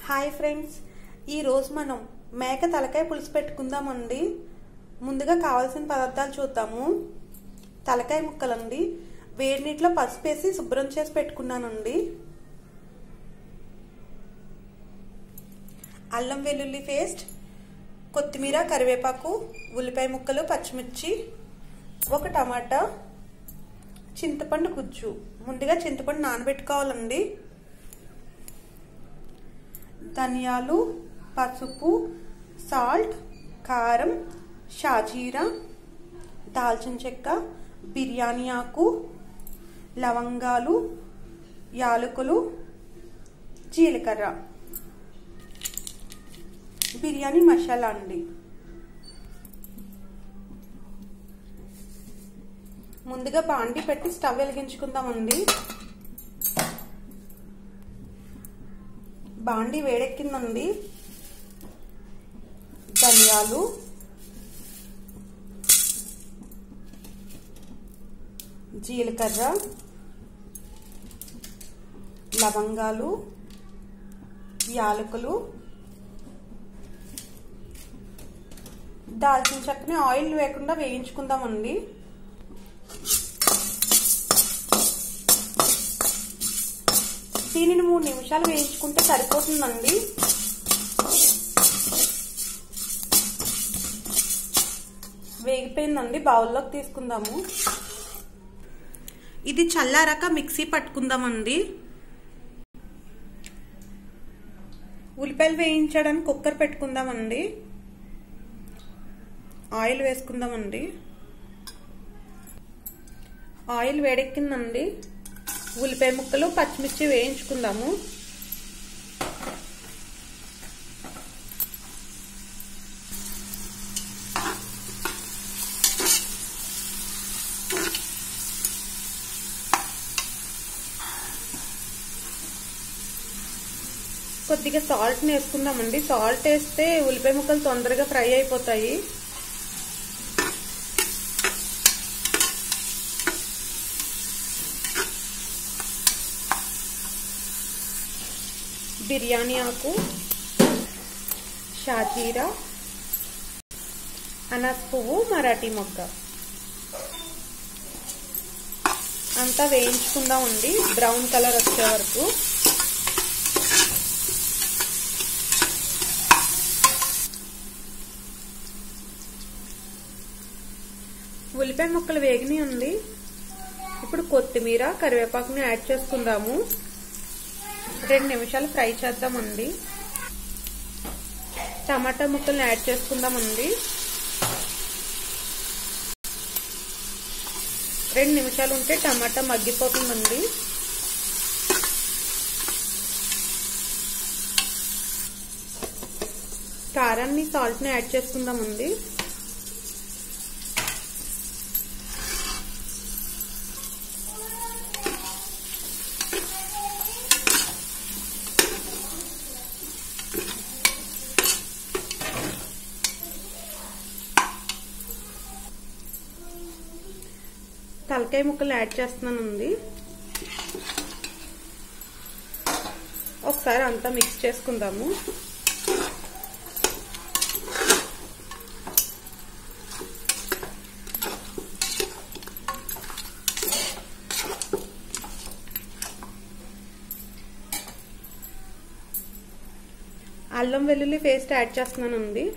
hi friends ఈరోజు మనం మేక తలకాయ పులుసు పెట్టుకుందామండి ముందుగా కావాల్సిన పదార్థాలు చూద్దాము తలకాయ ముక్కలండి వేడి నీటిలో పసుపు వేసి శుభ్రం చేసి పెట్టుకున్నానండి అల్లం వెల్లుల్లి పేస్ట్ కొత్తిమీర కరివేపాకు ఉల్లిపాయ ముక్కలు పచ్చిమిర్చి ఒక టమాటా చింతపండు గుజ్జు ముందుగా చింతపండు నానబెట్టుకోవాలండి ధనియాలు పసుపు సాల్ట్ కారం షాజీరా దాల్చిన చెక్క బిర్యానీ ఆకు లవంగాలు యాలకులు జీలకర్ర బిర్యానీ మసాలా అండి ముందుగా బాండి పెట్టి స్టవ్ వెలిగించుకుందామండి బాండి వేడెక్కిందండి ధనియాలు జీలకర్ర లవంగాలు యాలకులు దాల్చిన చెక్కని ఆయిల్ వేయకుండా వేయించుకుందామండి దీనిని మూడు నిమిషాలు వేయించుకుంటే సరిపోతుందండి వేగిపోయిందండి బౌల్లోకి తీసుకుందాము ఇది చల్లారాక మిక్సీ పట్టుకుందామండి ఉల్లిపాయలు వేయించడానికి కుక్కర్ పెట్టుకుందామండి ఆయిల్ వేసుకుందామండి ఆయిల్ వేడెక్కిందండి ఉల్లిపాయ ముక్కలు పచ్చిమిర్చి వేయించుకుందాము కొద్దిగా సాల్ట్ వేసుకుందామండి సాల్ట్ వేస్తే ఉల్లిపాయ ముక్కలు తొందరగా ఫ్రై అయిపోతాయి బిర్యానీ ఆకు షాజీరా అనస్ పువ్వు మరాఠీ మొగ్గ అంతా వేయించుకుందామండి బ్రౌన్ కలర్ వచ్చే వరకు ఉల్లిపాయ ముక్కలు వేగినాయి ఉంది ఇప్పుడు కొత్తిమీర కరివేపాకుని యాడ్ చేసుకుందాము రెండు నిమిషాలు ఫ్రై చేద్దామండి టమాటా ముక్కల్ని యాడ్ చేసుకుందామండి రెండు నిమిషాలు ఉంటే టమాటా మగ్గిపోతుందండి కారాన్ని సాల్ట్ని యాడ్ చేసుకుందామండి తలకాయ ముక్కలు యాడ్ చేస్తున్నానండి ఒకసారి అంతా మిక్స్ చేసుకుందాము అల్లం వెల్లుల్లి పేస్ట్ యాడ్ చేస్తున్నానండి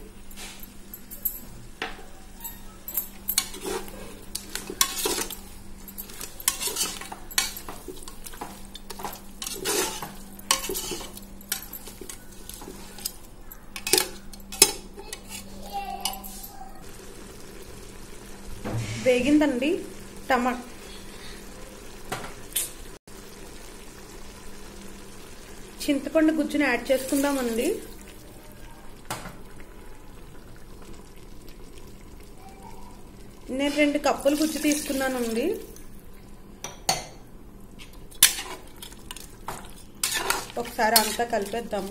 వేగిందండి టమా చింతపండు గుజ్జుని యాడ్ చేసుకుందామండి నేను రెండు కప్పులు గుజ్జు తీసుకున్నానండి ఒకసారి అంతా కలిపేద్దాము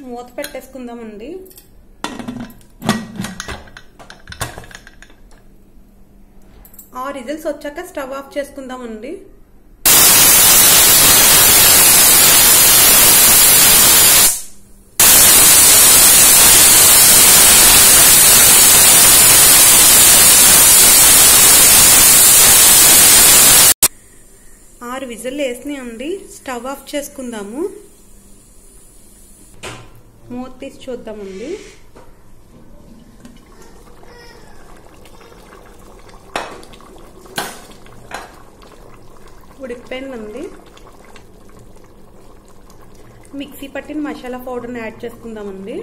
మూత పెట్టేసుకుందామండి ఆ రిజల్ట్స్ వచ్చాక స్టవ్ ఆఫ్ చేసుకుందామండి ఆరు విజిల్ వేసినాయండి స్టవ్ ఆఫ్ చేసుకుందాము మూత తీసి చూద్దామండి ఉడికిపోయిందండి మిక్సీ పట్టిన మసాలా పౌడర్ని యాడ్ చేసుకుందామండి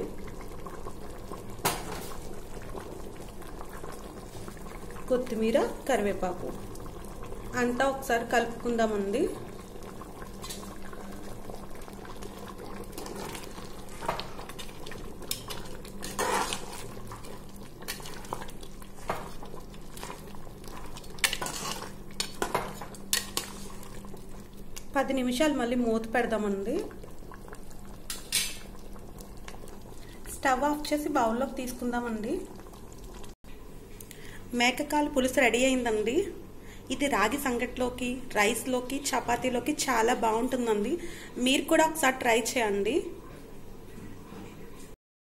కొత్తిమీర కరివేపాకు అంతా ఒకసారి కలుపుకుందామండి పది నిమిషాలు మళ్ళీ మూత పెడదామండి స్టవ్ ఆఫ్ చేసి బౌల్లోకి తీసుకుందామండి మేకకాలు పులుసు రెడీ అయిందండి ఇది రాగి సంగట్లోకి రైస్లోకి చపాతీలోకి చాలా బాగుంటుందండి మీరు కూడా ఒకసారి ట్రై చేయండి